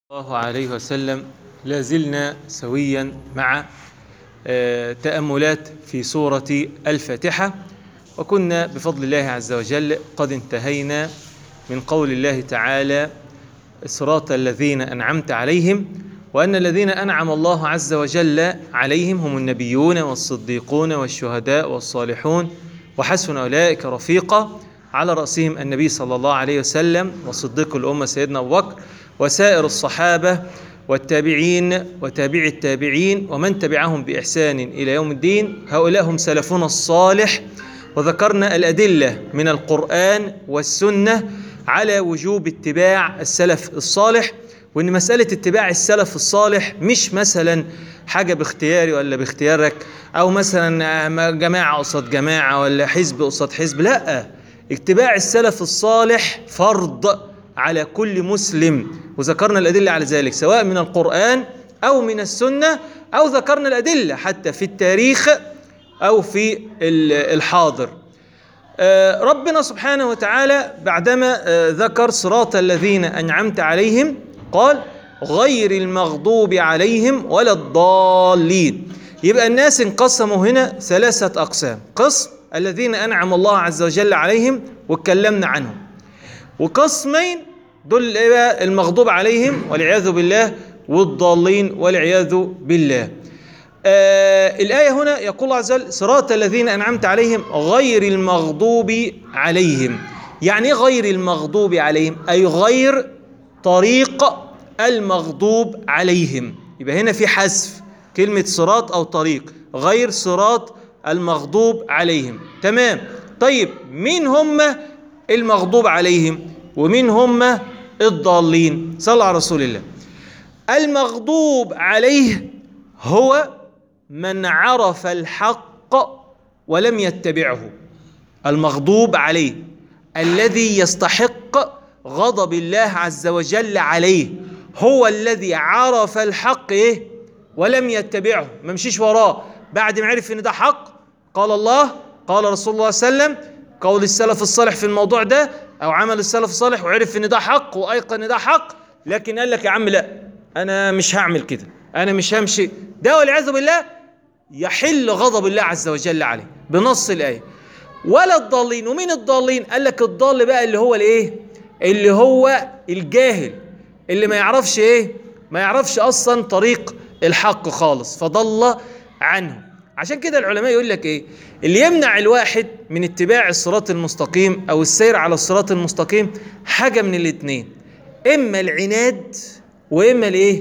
الله عليه وسلم لا زلنا سويا مع آه، تأملات في سورة الفاتحة وكنا بفضل الله عز وجل قد انتهينا من قول الله تعالى صراط الذين أنعمت عليهم وأن الذين أنعم الله عز وجل عليهم هم النبيون والصديقون والشهداء والصالحون وحسن أولئك رفيقا على رأسهم النبي صلى الله عليه وسلم وصديق الأمة سيدنا أبو بكر وسائر الصحابة والتابعين وتابع التابعين ومن تبعهم بإحسان إلى يوم الدين هؤلاء هم سلفنا الصالح وذكرنا الأدلة من القرآن والسنة على وجوب اتباع السلف الصالح وإن مسألة اتباع السلف الصالح مش مثلا حاجة باختياري ولا باختيارك أو مثلا جماعة قصاد جماعة ولا حزب قصاد حزب لا اتباع السلف الصالح فرض على كل مسلم وذكرنا الأدلة على ذلك سواء من القرآن أو من السنة أو ذكرنا الأدلة حتى في التاريخ أو في الحاضر ربنا سبحانه وتعالى بعدما ذكر صراط الذين أنعمت عليهم قال غير المغضوب عليهم ولا الضالين يبقى الناس انقسموا هنا ثلاثة أقسام قسم الذين أنعم الله عز وجل عليهم واتكلمنا عنهم وقسمين دول ايه المغضوب عليهم والعياذ بالله والضالين والعياذ بالله آه الآية هنا يقول الله عز وجل صراط الذين أنعمت عليهم غير المغضوب عليهم يعني غير المغضوب عليهم أي غير طريق المغضوب عليهم يبقى هنا في حذف كلمة صراط أو طريق غير صراط المغضوب عليهم تمام طيب مين هم المغضوب عليهم ومين هم الضالين صلى على رسول الله المغضوب عليه هو من عرف الحق ولم يتبعه المغضوب عليه الذي يستحق غضب الله عز وجل عليه هو الذي عرف الحق ايه ولم يتبعه ما مشيش وراه بعد ما عرف ان ده حق قال الله قال رسول الله صلى الله عليه وسلم قول السلف الصالح في الموضوع ده او عمل السلف الصالح وعرف ان ده حق وايقن ان ده حق لكن قال لك يا عم لا انا مش هعمل كده انا مش همشي ده والعياذ بالله يحل غضب الله عز وجل عليه بنص الايه ولا الضالين ومين الضالين قال لك الضال بقى اللي هو الايه اللي هو الجاهل اللي ما يعرفش ايه ما يعرفش اصلا طريق الحق خالص فضل عنه عشان كده العلماء يقول لك ايه اللي يمنع الواحد من اتباع الصراط المستقيم او السير على الصراط المستقيم حاجه من الاثنين اما العناد واما الايه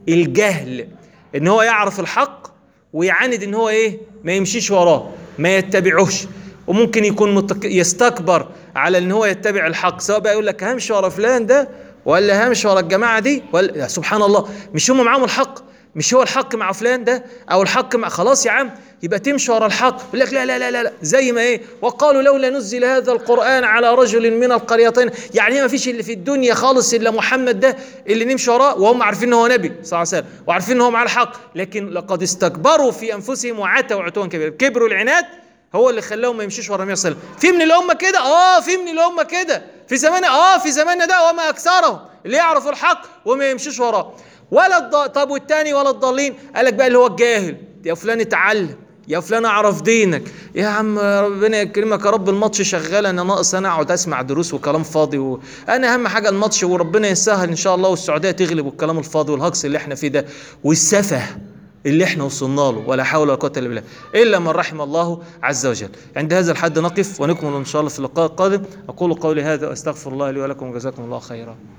الجهل ان هو يعرف الحق ويعاند ان هو ايه ما يمشيش وراه ما يتبعوش وممكن يكون متك... يستكبر على ان هو يتبع الحق سواء بقى يقول لك همشي ورا فلان ده ولا همشي ورا الجماعه دي ولا سبحان الله مش هم معاهم الحق مش هو الحق مع فلان ده او الحق مع خلاص يا عم يبقى تمشي ورا الحق يقول لك لا لا لا لا زي ما ايه وقالوا لولا نزل هذا القران على رجل من القريتين يعني ما فيش اللي في الدنيا خالص الا محمد ده اللي نمشي وراه وهم عارفين ان هو نبي صلى الله عليه وسلم وعارفين ان هو مع الحق لكن لقد استكبروا في انفسهم وعتوا عتوا كبيرا كبروا العناد هو اللي خلاهم ما يمشيش ورا النبي صلى الله عليه وسلم في من الامه كده اه في من الامه كده في زماننا اه في زماننا ده وما اكثرهم اللي يعرف الححق وما يمشيش وراه ولا الض... طب والتاني ولا الضالين قال لك بقى اللي هو الجاهل يا فلان اتعلم يا فلان اعرف دينك يا عم ربنا يكرمك يا رب الماتش شغال انا ناقص انا اقعد اسمع دروس وكلام فاضي و... انا اهم حاجه الماتش وربنا يسهل ان شاء الله والسعوديه تغلب والكلام الفاضي والهجص اللي احنا فيه ده والسفه اللي احنا وصلنا له ولا حول ولا قوه الا بالله الا من رحم الله عز وجل عند هذا الحد نقف ونكمل ان شاء الله في اللقاء القادم اقول قولي هذا واستغفر الله لي ولكم وجزاكم الله خيرا